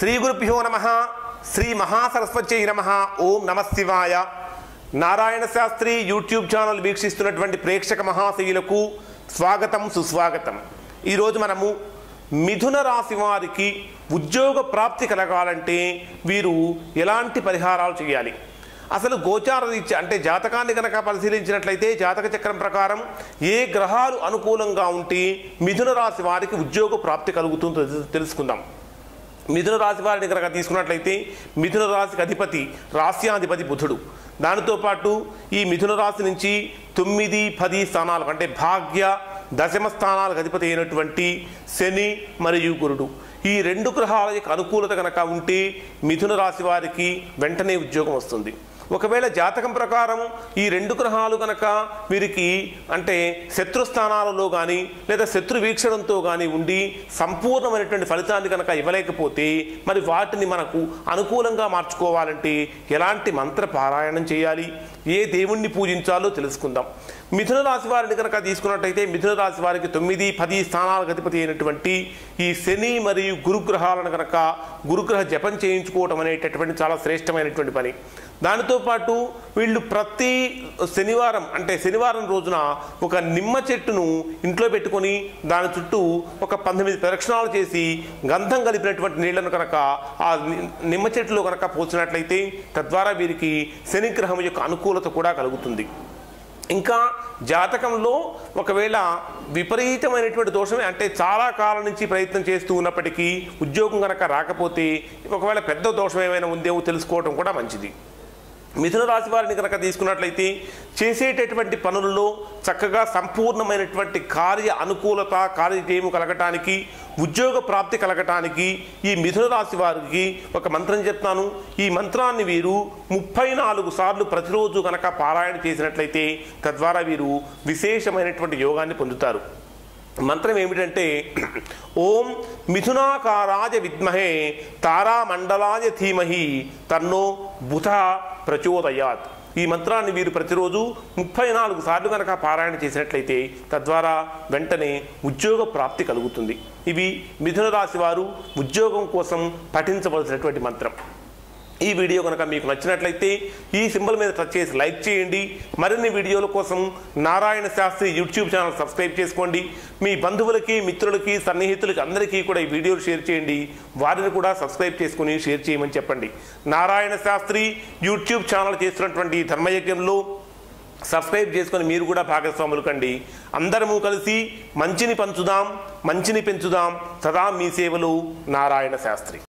శ్రీ గురుభ్యో నమ శ్రీ మహాసరస్వత్యై నమ ఓం నమ శివాయ నారాయణ శాస్త్రి యూట్యూబ్ ఛానల్ వీక్షిస్తున్నటువంటి ప్రేక్షక మహాశయులకు స్వాగతం సుస్వాగతం ఈరోజు మనము మిథున రాశి వారికి ఉద్యోగ ప్రాప్తి కలగాలంటే వీరు ఎలాంటి పరిహారాలు చేయాలి అసలు గోచార రీత్యా అంటే జాతకాన్ని కనుక పరిశీలించినట్లయితే జాతక చక్రం ప్రకారం ఏ గ్రహాలు అనుకూలంగా ఉంటే మిథున రాశి వారికి ఉద్యోగ ప్రాప్తి కలుగుతుందో తెలు- తెలుసుకుందాం మిథున రాశి వారిని కనుక తీసుకున్నట్లయితే మిథున రాశికి అధిపతి రాస్యాధిపతి బుధుడు దానితో పాటు ఈ మిథున రాశి నుంచి తొమ్మిది పది స్థానాలకు అంటే భాగ్య దశమ స్థానాలకు అధిపతి అయినటువంటి శని మరియు గురుడు ఈ రెండు గ్రహాల యొక్క అనుకూలత కనుక ఉంటే మిథున రాశి వారికి వెంటనే ఉద్యోగం వస్తుంది ఒకవేళ జాతకం ప్రకారం ఈ రెండు గ్రహాలు కనుక వీరికి అంటే శత్రుస్థానాలలో కానీ లేదా శత్రు వీక్షణంతో కానీ ఉండి సంపూర్ణమైనటువంటి ఫలితాన్ని కనుక ఇవ్వలేకపోతే మరి వాటిని మనకు అనుకూలంగా మార్చుకోవాలంటే ఎలాంటి మంత్ర పారాయణం చేయాలి ఏ దేవుణ్ణి పూజించాలో తెలుసుకుందాం మిథున రాశి వారిని కనుక తీసుకున్నట్టయితే మిథున రాశి వారికి తొమ్మిది పది స్థానాలకు అధిపతి అయినటువంటి ఈ శని మరియు గురుగ్రహాలను కనుక గురుగ్రహ జపం చేయించుకోవటం అనేటటువంటి చాలా శ్రేష్టమైనటువంటి పని దానితో పాటు వీళ్ళు ప్రతి శనివారం అంటే శనివారం రోజున ఒక నిమ్మ చెట్టును ఇంట్లో పెట్టుకొని దాని చుట్టూ ఒక పంతొమ్మిది ప్రదక్షిణాలు చేసి గంధం కలిపినటువంటి నీళ్లను కనుక ఆ ని- నిమ్మ చెట్టులో కనుక పోసినట్లయితే తద్వారా వీరికి శనిగ్రహం యొక్క అనుకూలత కూడా కలుగుతుంది ఇంకా జాతకంలో ఒకవేళ విపరీతమైనటువంటి దోషమే అంటే చాలా కాలం నుంచి ప్రయత్నం చేస్తూ ఉన్నప్పటికీ ఉద్యోగం కనుక రాకపోతే ఒకవేళ పెద్ద దోషం ఏమైనా ఉందేమో తెలుసుకోవడం కూడా మంచిది మిథున రాశి వారిని కనుక తీసుకున్నట్లయితే చేసేటటువంటి పనులలో చక్కగా సంపూర్ణమైనటువంటి కార్య అనుకూలత కార్యజయము కలగటానికి ఉద్యోగ ప్రాప్తి కలగటానికి ఈ మిథున రాశి వారికి ఒక మంత్రం చెప్తాను ఈ మంత్రాన్ని వీరు ముప్పై నాలుగు సార్లు ప్రతిరోజు కనుక పారాయణ చేసినట్లయితే తద్వారా వీరు విశేషమైనటువంటి యోగాన్ని పొందుతారు మంత్రం ఏమిటంటే ఓం మిథునాకారాయ విద్మహే తారామండలాయ ధీమహి తన్నో బుధ ప్రచోదయాత్ ఈ మంత్రాన్ని వీరు ప్రతిరోజు ముప్పై నాలుగు సార్లు కనుక పారాయణ చేసినట్లయితే తద్వారా వెంటనే ఉద్యోగ ప్రాప్తి కలుగుతుంది ఇవి మిథున రాశి వారు ఉద్యోగం కోసం పఠించవలసినటువంటి మంత్రం ఈ వీడియో కనుక మీకు నచ్చినట్లయితే ఈ సింబల్ మీద టచ్ చేసి లైక్ చేయండి మరిన్ని వీడియోల కోసం Narayana Sastri YouTube channel subscribe చేసుకోండి మీ బంధువులకి మిత్రులకి సన్నిహితులకి అందరికీ కూడా ఈ వీడియోలు షేర్ చేయండి వారిని కూడా సబ్స్క్రైబ్ చేసుకుని షేర్ చేయమని చెప్పండి నారాయణ శాస్త్రి యూట్యూబ్ ఛానల్ చేస్తున్నటువంటి ఈ ధర్మయజ్ఞంలో సబ్స్క్రైబ్ చేసుకొని మీరు కూడా భాగస్వాములు కండి అందరము కలిసి మంచిని పంచుదాం మంచిని పెంచుదాం సదా మీ సేవలు నారాయణ శాస్త్రి